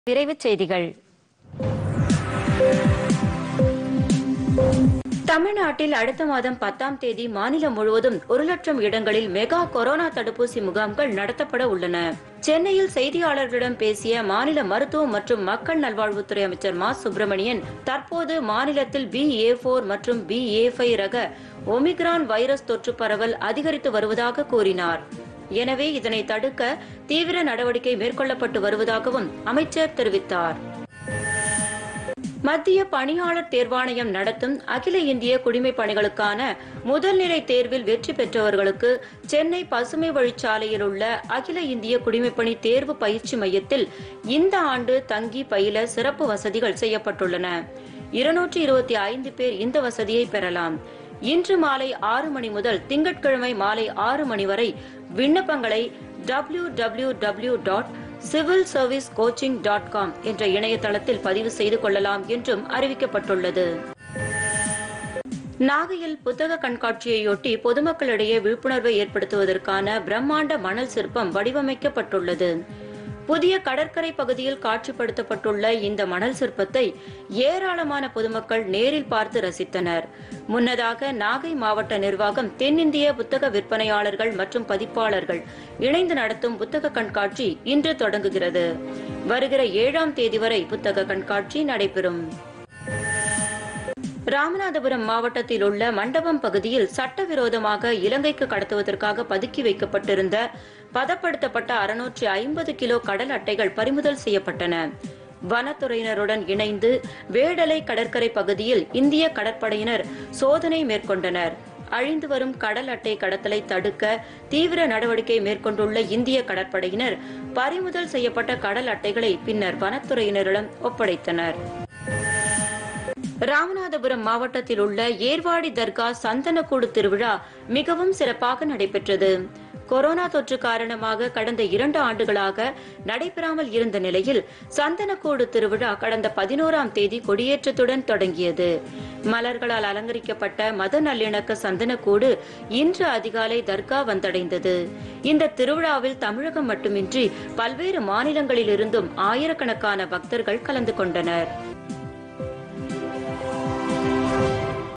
விரைவுச் செய்திகள் தமிழ்நாட்டில் அடுத்த மாதம் பத்தாம் தேதி மாநிலம் முழுவதும் ஒரு லட்சம் இடங்களில் மெகா கொரோனா தடுப்பூசி முகாம்கள் நடத்தப்பட உள்ளன சென்னையில் செய்தியாளர்களிடம் பேசிய மாநில மருத்துவ மற்றும் மக்கள் நல்வாழ்வுத்துறை அமைச்சர் மா சுப்பிரமணியன் தற்போது மாநிலத்தில் பி ஏ போர் மற்றும் பி ஏ ஃபைவ் ரக ஒமிக்ரான் வைரஸ் தொற்று பரவல் அதிகரித்து வருவதாக கூறினார் எனவே இதனை தடுக்க தீவிர நடவடிக்கை மேற்கொள்ளப்பட்டு வருவதாகவும் அமைச்சர் தெரிவித்தார் மத்திய பணியாளர் தேர்வாணையம் நடத்தும் அகில இந்திய குடிமைப் பணிகளுக்கான முதல்நிலை தேர்வில் வெற்றி பெற்றவர்களுக்கு சென்னை பசுமை வழிச்சாலையில் உள்ள அகில இந்திய குடிமைப்பணி தேர்வு பயிற்சி மையத்தில் இந்த ஆண்டு தங்கி பயில சிறப்பு வசதிகள் செய்யப்பட்டுள்ளன இருநூற்றி இருபத்தி ஐந்து பேர் இந்த வசதியை பெறலாம் இன்று மாலை ஆறு மணி முதல் திங்கட்கிழமை மாலை ஆறு மணி வரை விண்ணப்பங்களை W W W dot civil service coaching dot com என்ற இணையதளத்தில் பதிவு செய்து கொள்ளலாம் என்றும் அறிவிக்கப்பட்டுள்ளது நாகையில் புத்தக கண்காட்சியையொட்டி பொதுமக்களிடையே விழிப்புணர்வை ஏற்படுத்துவதற்கான பிரம்மாண்ட மணல் சிற்பம் வடிவமைக்கப்பட்டுள்ளது புதிய கடற்கரை பகுதியில் காட்சிப்படுத்தப்பட்டுள்ள இந்த மணல் சிற்பத்தை ஏராளமான பொதுமக்கள் நேரில் பார்த்து ரசித்தனர் முன்னதாக நாகை மாவட்ட நிர்வாகம் தென்னிந்திய புத்தக விற்பனையாளர்கள் மற்றும் பதிப்பாளர்கள் இணைந்து நடத்தும் புத்தக கண்காட்சி இன்று தொடங்குகிறது வருகிற ஏழாம் தேதி வரை புத்தக கண்காட்சி நடைபெறும் ராமநாதபுரம் மாவட்டத்தில் உள்ள மண்டபம் பகுதியில் சட்டவிரோதமாக இலங்கைக்கு கடத்துவதற்காக பதுக்கி வைக்கப்பட்டிருந்த பதப்படுத்தப்பட்ட அறுநூற்றி ஐம்பது கிலோ கடல் அட்டைகள் பறிமுதல் செய்யப்பட்டன வனத்துறையினருடன் இணைந்து வேடலை கடற்கரை பகுதியில் இந்திய கடற்படையினர் சோதனை மேற்கொண்டனர் அழிந்து வரும் கடல் அட்டை கடத்தலை தடுக்க தீவிர நடவடிக்கை மேற்கொண்டுள்ள இந்திய கடற்படையினர் பறிமுதல் செய்யப்பட்ட கடல் அட்டைகளை பின்னர் வனத்துறையினரிடம் ஒப்படைத்தனர் ராமநாதபுரம் மாவட்டத்தில் உள்ள ஏர்வாடி தர்கா சந்தனக்கூடு திருவிழா மிகவும் சிறப்பாக நடைபெற்றது கொரோனா தொற்று காரணமாக கடந்த இரண்டு ஆண்டுகளாக நடைபெறாமல் இருந்த நிலையில் சந்தனக்கூடு திருவிழா கடந்த பதினோராம் தேதி கொடியேற்றத்துடன் தொடங்கியது மலர்களால் அலங்கரிக்கப்பட்ட மத நல்லிணக்க சந்தனக்கூடு இன்று அதிகாலை தர்கா வந்தடைந்தது இந்த திருவிழாவில் தமிழகம் மட்டுமின்றி பல்வேறு மாநிலங்களிலிருந்தும் ஆயிரக்கணக்கான பக்தர்கள் கலந்து கொண்டனர்